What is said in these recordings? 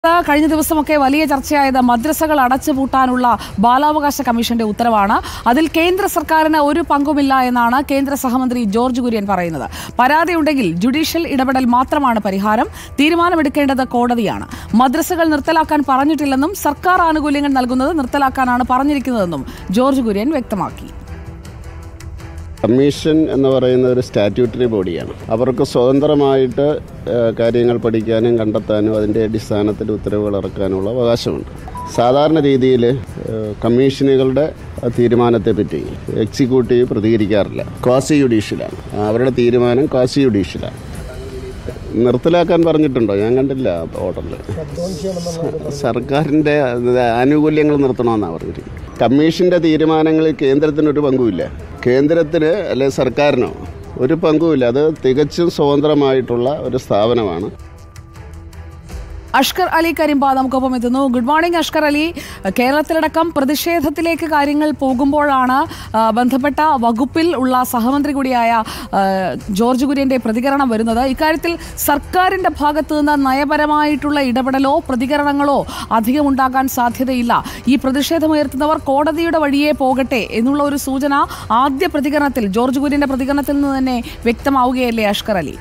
കഴിഞ്ഞ ദിവസമൊക്കെ വലിയ ചർച്ചയായത് മദ്രസകൾ അടച്ചുപൂട്ടാനുള്ള ബാലാവകാശ കമ്മീഷന്റെ ഉത്തരവാണ് അതിൽ കേന്ദ്ര സർക്കാരിന് ഒരു പങ്കുമില്ല എന്നാണ് കേന്ദ്ര സഹമന്ത്രി ജോർജ് കുര്യൻ പറയുന്നത് പരാതിയുണ്ടെങ്കിൽ ജുഡീഷ്യൽ ഇടപെടൽ മാത്രമാണ് പരിഹാരം തീരുമാനമെടുക്കേണ്ടത് കോടതിയാണ് മദ്രസകൾ നിർത്തലാക്കാൻ പറഞ്ഞിട്ടില്ലെന്നും സർക്കാർ ആനുകൂല്യങ്ങൾ നൽകുന്നത് നിർത്തലാക്കാനാണ് പറഞ്ഞിരിക്കുന്നതെന്നും ജോർജ് കുര്യൻ വ്യക്തമാക്കി കമ്മീഷൻ എന്ന് പറയുന്ന ഒരു സ്റ്റാറ്റ്യൂട്ടറി ബോഡിയാണ് അവർക്ക് സ്വതന്ത്രമായിട്ട് ഏഹ്, കാര്യങ്ങൾ പഠിക്കാനും കണ്ടെത്താനും അതിൻ്റെ അടിസ്ഥാനത്തിൽ ഉത്തരവുകൾ ഇറക്കാനുള്ള അവകാശമുണ്ട് സാധാരണ രീതിയിൽ ഏഹ്, കമ്മീഷനുകളുടെ തീരുമാനത്തെപ്പറ്റി എക്സിക്യൂട്ടീവ് പ്രതികരിക്കാറില്ല ക്വാസി ജുഡീഷ്യലാണ് അവരുടെ തീരുമാനം ക്വാസി ജുഡീഷ്യലാണ് നിർത്തലാക്കാൻ പറഞ്ഞിട്ടുണ്ടോ ഞാൻ കണ്ടില്ല ഓർഡറിൽ സർക്കാരിൻ്റെ ആനുകൂല്യങ്ങൾ നിർത്തണമെന്നാണ് പറഞ്ഞിരിക്കുന്നത് കമ്മീഷൻ്റെ തീരുമാനങ്ങളിൽ കേന്ദ്രത്തിനൊരു പങ്കുമില്ല കേന്ദ്രത്തിന് അല്ലെ സർക്കാരിനോ ഒരു പങ്കുമില്ല അത് തികച്ചും സ്വതന്ത്രമായിട്ടുള്ള ഒരു സ്ഥാപനമാണ് അഷ്കർ അലി കരിമ്പ നമുക്കൊപ്പം എത്തുന്നു ഗുഡ് മോർണിംഗ് അഷ്കർ അലി കേരളത്തിലടക്കം പ്രതിഷേധത്തിലേക്ക് കാര്യങ്ങൾ പോകുമ്പോഴാണ് ആ, ബന്ധപ്പെട്ട വകുപ്പിൽ ഉള്ള സഹമന്ത്രി കൂടിയായ ആ, ജോർജ് കുര്യന്റെ പ്രതികരണം വരുന്നത് ഇക്കാര്യത്തിൽ സർക്കാരിന്റെ ഭാഗത്തു നിന്ന് നയപരമായിട്ടുള്ള ഇടപെടലോ പ്രതികരണങ്ങളോ അധികം ഉണ്ടാകാൻ സാധ്യതയില്ല ഈ പ്രതിഷേധമുയർത്തുന്നവർ കോടതിയുടെ വഴിയേ പോകട്ടെ എന്നുള്ള ഒരു സൂചന ആദ്യ പ്രതികരണത്തിൽ ജോർജ് കുര്യന്റെ പ്രതികരണത്തിൽ നിന്ന് തന്നെ വ്യക്തമാവുകയല്ലേ അഷ്കർ അലി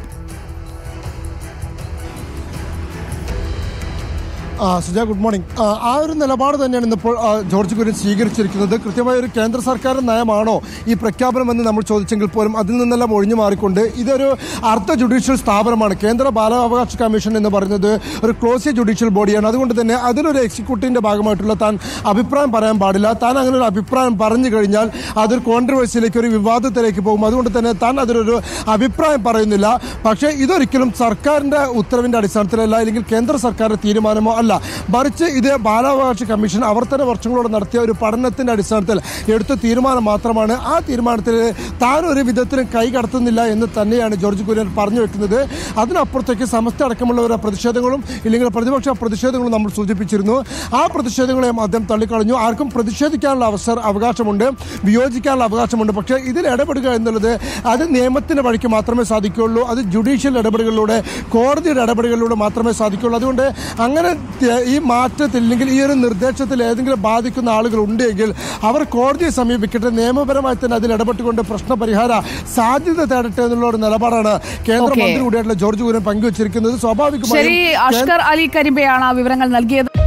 ആ സുജ ഗുഡ് മോർണിംഗ് ആ, ആ ഒരു നിലപാട് തന്നെയാണ് ഇന്നിപ്പോൾ ആ, ജോർജ് കുര്യൻ സ്വീകരിച്ചിരിക്കുന്നത് കൃത്യമായ ഒരു കേന്ദ്ര സർക്കാർ നയമാണോ ഈ പ്രഖ്യാപനമെന്ന് നമ്മൾ ചോദിച്ചെങ്കിൽ പോലും അതിൽ നിന്നെല്ലാം ഒഴിഞ്ഞു മാറിക്കൊണ്ട് ഇതൊരു അർദ്ധ ജുഡീഷ്യൽ സ്ഥാപനമാണ് കേന്ദ്ര ബാലാവകാശ കമ്മീഷൻ എന്ന് പറയുന്നത് ഒരു ക്ലോസ് ജുഡീഷ്യൽ ബോഡിയാണ് അതുകൊണ്ട് തന്നെ അതിലൊരു എക്സിക്യൂട്ടീവിന്റെ ഭാഗമായിട്ടുള്ള താൻ അഭിപ്രായം പറയാൻ പാടില്ല താൻ അങ്ങനെ ഒരു അഭിപ്രായം പറഞ്ഞു കഴിഞ്ഞാൽ അതൊരു കോൺട്രവേഴ്സിയിലേക്ക് ഒരു വിവാദത്തിലേക്ക് പോകും അതുകൊണ്ട് തന്നെ താൻ അതിലൊരു അഭിപ്രായം പറയുന്നില്ല പക്ഷേ ഇതൊരിക്കലും സർക്കാരിന്റെ ഉത്തരവിന്റെ അടിസ്ഥാനത്തിലല്ല അല്ലെങ്കിൽ കേന്ദ്ര സർക്കാരിന്റെ തീരുമാനമോ അല്ല മറിച്ച് ഇത് ബാലാവകാശ കമ്മീഷൻ അവർ തന്നെ വർഷങ്ങളോട് നടത്തിയ ഒരു പഠനത്തിന്റെ അടിസ്ഥാനത്തിൽ എടുത്ത തീരുമാനം മാത്രമാണ് ആ തീരുമാനത്തിൽ താൻ ഒരു വിധത്തിലും കൈ കടത്തുന്നില്ല എന്ന് തന്നെയാണ് ജോർജ് കുര്യൻ പറഞ്ഞു വെക്കുന്നത് അതിനപ്പുറത്തേക്ക് സമസ്ത അടക്കമുള്ളവരുടെ പ്രതിഷേധങ്ങളും ഇല്ലെങ്കിൽ പ്രതിപക്ഷ പ്രതിഷേധങ്ങളും നമ്മൾ സൂചിപ്പിച്ചിരുന്നു ആ പ്രതിഷേധങ്ങളെയും അദ്ദേഹം തള്ളിക്കളഞ്ഞു ആർക്കും പ്രതിഷേധിക്കാനുള്ള അവസര അവകാശമുണ്ട് വിയോജിക്കാനുള്ള അവകാശമുണ്ട് പക്ഷേ ഇതിൽ ഇടപെടുക എന്നുള്ളത് അത് നിയമത്തിന്റെ വഴിക്ക് മാത്രമേ സാധിക്കുകയുള്ളൂ അത് ജുഡീഷ്യൽ ഇടപെടലുകളിലൂടെ കോടതിയുടെ ഇടപെടലുകളിലൂടെ മാത്രമേ സാധിക്കുകയുള്ളൂ അതുകൊണ്ട് അങ്ങനെ ത- ഈ മാറ്റത്തിൽ അല്ലെങ്കിൽ ഈ ഒരു നിർദ്ദേശത്തിൽ ഏതെങ്കിലും ബാധിക്കുന്ന ആളുകൾ ഉണ്ടെങ്കിൽ അവർ കോടതിയെ സമീപിക്കട്ടെ നിയമപരമായി തന്നെ അതിൽ ഇടപെട്ടുകൊണ്ട് പ്രശ്ന പരിഹാര സാധ്യത തേടട്ടെ എന്നുള്ള ഒരു നിലപാടാണ് കേന്ദ്രമന്ത്രി കൂടിയായിട്ടുള്ള ജോർജ് കുര്യൻ പങ്കുവച്ചിരിക്കുന്നത് ശരി സ്വാഭാവികമായും അഷ്കർ അലി കരിമ്പയാണ് ആ വിവരങ്ങൾ നൽകിയത്